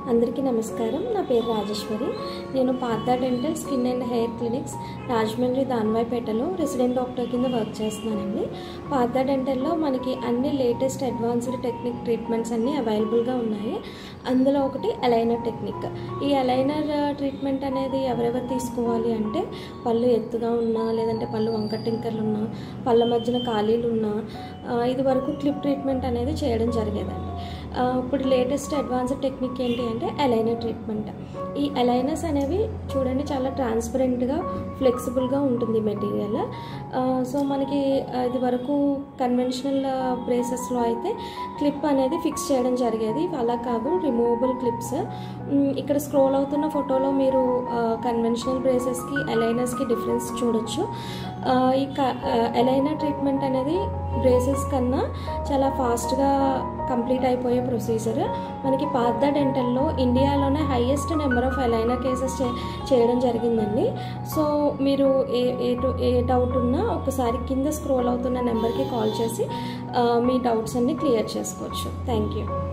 అందరికీ నమస్కారం నా పేరు రాజేశ్వరి నేను Partha dental skin and hair clinics Rajahmundry దాన్వాయిపేటలో రెసిడెంట్ డాక్టర్ కింద వర్క్ చేస్తున్నానండి పార్థ డెంటల్లో మనకి అన్ని లేటెస్ట్ అడ్వాన్స్డ్ టెక్నిక్ ట్రీట్మెంట్స్ అన్నీ అవైలబుల్గా ఉన్నాయి అందులో ఒకటి అలైనర్ టెక్నిక్ ఈ అలైనర్ ట్రీట్మెంట్ అనేది ఎవరెవరు తీసుకోవాలి అంటే పళ్ళు ఎత్తుగా ఉన్నా లేదంటే పళ్ళు వంక టింకర్లు ఉన్నా పళ్ళ మధ్యన ఖాళీలు ఉన్నా ఆ, ఇది వరకు క్లిప్ ట్రీట్మెంట్ అనేది చేయడం జరిగేదండి ఆ, ఇప్పుడు లేటెస్ట్ అడ్వాన్స్డ్ టెక్నిక్ ఏంటి అంటే అలైనర్ ట్రీట్మెంట్ ఈ అలైనర్స్ అనేవి చూడండి చాలా ట్రాన్స్పరెంట్గా ఫ్లెక్సిబుల్గా ఉంటుంది మెటీరియల్ సో మనకి ఆ, ఇది వరకు కన్వెన్షనల్ బ్రేసెస్లో అయితే క్లిప్ అనేది ఫిక్స్ చేయడం జరిగేది ఇవి అలా కాదు రిమూవబుల్ క్లిప్స్ ఇక్కడ స్క్రోల్ అవుతున్న ఫోటోలో మీరు కన్వెన్షనల్ బ్రేసెస్కి అలైనర్స్కి డిఫరెన్స్ చూడొచ్చు ఆ, ఈ అలైనర్ ట్రీట్మెంట్ అనేది బ్రేసెస్ కన్నా చాలా ఫాస్ట్గా కంప్లీట్ అయిపోయే ప్రొసీజర్ మనకి పార్థ డెంటల్లో ఇండియాలోనే highest number of aligner cases చే చేయడం జరిగిందండి సో మీరు ఏ ఏ టు- ఏ డౌట్ ఉన్నా ఒకసారి కింద స్క్రోల్ అవుతున్న నెంబర్కి కాల్ చేసి ఆ, మీ డౌట్స్ అన్ని క్లియర్ చేసుకోవచ్చు థ్యాంక్ యూ